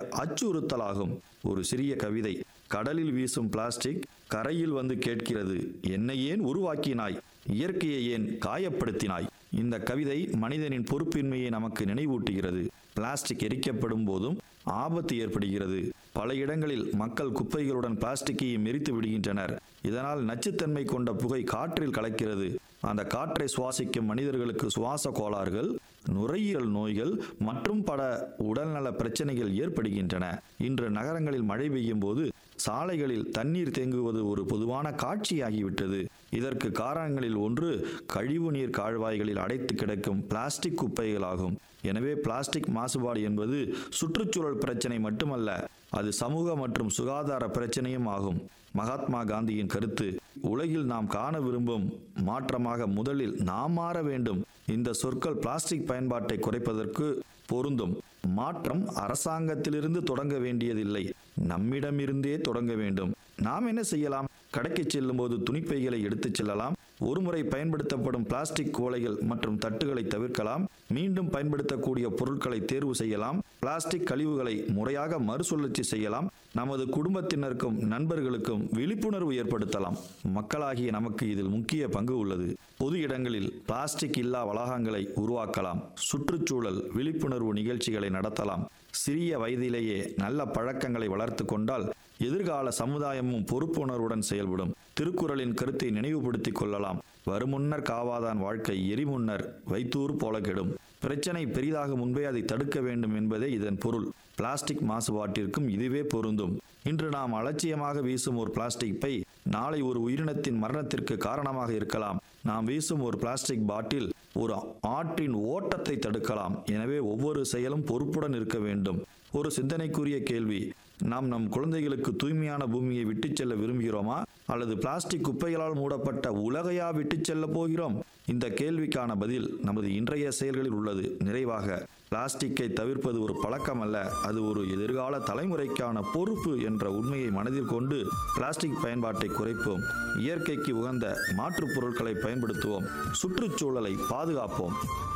அச்சுறுத்தலாகும் ஒரு சிறிய கவிதை கடலில் வீசும் பிளாஸ்டிக் கரையில் வந்து கேட்கிறது என்னை ஏன் உருவாக்கினாய் இயற்கையை ஏன் காயப்படுத்தினாய் இந்த கவிதை மனிதனின் பொறுப்பின்மையை நமக்கு நினைவூட்டுகிறது பிளாஸ்டிக் எரிக்கப்படும் போதும் ஆபத்து ஏற்படுகிறது பல இடங்களில் மக்கள் குப்பைகளுடன் பிளாஸ்டிக்கையும் எரித்து விடுகின்றனர் இதனால் நச்சுத்தன்மை கொண்ட புகை காற்றில் கலக்கிறது அந்த காற்றை சுவாசிக்கும் மனிதர்களுக்கு சுவாச கோளாறுகள் நுரையீரல் நோய்கள் மற்றும் பல உடல்நல பிரச்சனைகள் ஏற்படுகின்றன இன்று நகரங்களில் மழை பெய்யும் போது சாலைகளில் தண்ணீர் தேங்குவது ஒரு பொதுவான காட்சியாகிவிட்டது இதற்கு காரணங்களில் ஒன்று கழிவுநீர் கால்வாய்களில் அடைத்து கிடக்கும் பிளாஸ்டிக் குப்பைகளாகும் எனவே பிளாஸ்டிக் மாசுபாடு என்பது சுற்றுச்சூழல் பிரச்சனை மட்டுமல்ல அது சமூக மற்றும் சுகாதார பிரச்சனையும் ஆகும் மகாத்மா காந்தியின் கருத்து உலகில் நாம் காண விரும்பும் மாற்றமாக முதலில் நாம் மாற வேண்டும் இந்த சொற்கள் பிளாஸ்டிக் பயன்பாட்டை குறைப்பதற்கு பொருந்தும் மாற்றம் அரசாங்கத்திலிருந்து தொடங்க வேண்டியதில்லை நம்மிடமிருந்தே தொடங்க வேண்டும் நாம் என்ன செய்யலாம் கடைக்கு செல்லும்போது துணிப்பைகளை எடுத்துச் செல்லலாம் ஒருமுறை பயன்படுத்தப்படும் பிளாஸ்டிக் கோலைகள் மற்றும் தட்டுகளை தவிர்க்கலாம் மீண்டும் பயன்படுத்தக்கூடிய பொருட்களை தேர்வு செய்யலாம் பிளாஸ்டிக் கழிவுகளை முறையாக மறுசுழற்சி செய்யலாம் நமது குடும்பத்தினருக்கும் நண்பர்களுக்கும் விழிப்புணர்வு ஏற்படுத்தலாம் மக்களாகிய நமக்கு இதில் முக்கிய பங்கு உள்ளது பொது இடங்களில் பிளாஸ்டிக் இல்லா வளாகங்களை உருவாக்கலாம் சுற்றுச்சூழல் விழிப்புணர்வு நிகழ்ச்சிகளை நடத்தலாம் சிறிய வயதிலேயே நல்ல பழக்கங்களை வளர்த்து கொண்டால் எதிர்கால சமுதாயமும் பொறுப்புணர்வுடன் செயல்படும் திருக்குறளின் கருத்தை நினைவுபடுத்திக் கொள்ளலாம் வருமுன்னர் காவாதான் வாழ்க்கை எரிமுன்னர் வைத்தூர் போல கெடும் பிரச்சனை பெரிதாக முன்பே அதை தடுக்க வேண்டும் என்பதே இதன் பொருள் பிளாஸ்டிக் மாசுபாட்டிற்கும் இதுவே பொருந்தும் இன்று நாம் அலட்சியமாக வீசும் ஒரு பிளாஸ்டிக் பை நாளை ஒரு உயிரினத்தின் மரணத்திற்கு காரணமாக இருக்கலாம் நாம் வீசும் ஒரு பிளாஸ்டிக் பாட்டில் ஒரு ஆற்றின் ஓட்டத்தை தடுக்கலாம் எனவே ஒவ்வொரு செயலும் பொறுப்புடன் இருக்க வேண்டும் ஒரு சிந்தனைக்குரிய கேள்வி நாம் நம் குழந்தைகளுக்கு தூய்மையான பூமியை விட்டுச் செல்ல விரும்புகிறோமா அல்லது பிளாஸ்டிக் குப்பைகளால் மூடப்பட்ட உலகையா விட்டுச் செல்ல போகிறோம் இந்த கேள்விக்கான பதில் நமது இன்றைய செயல்களில் உள்ளது நிறைவாக பிளாஸ்டிக்கை தவிர்ப்பது ஒரு பழக்கம் அல்ல அது ஒரு எதிர்கால தலைமுறைக்கான பொறுப்பு என்ற உண்மையை மனதில் கொண்டு பிளாஸ்டிக் பயன்பாட்டை குறைப்போம் இயற்கைக்கு உகந்த மாற்றுப் பொருட்களை பயன்படுத்துவோம் சுற்றுச்சூழலை பாதுகாப்போம்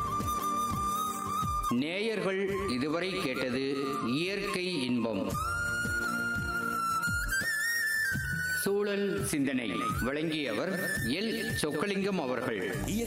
நேயர்கள் இதுவரை கேட்டது இயற்கை இன்பம் சூழல் சிந்தனை வழங்கியவர் எல் சொக்கலிங்கம் அவர்கள்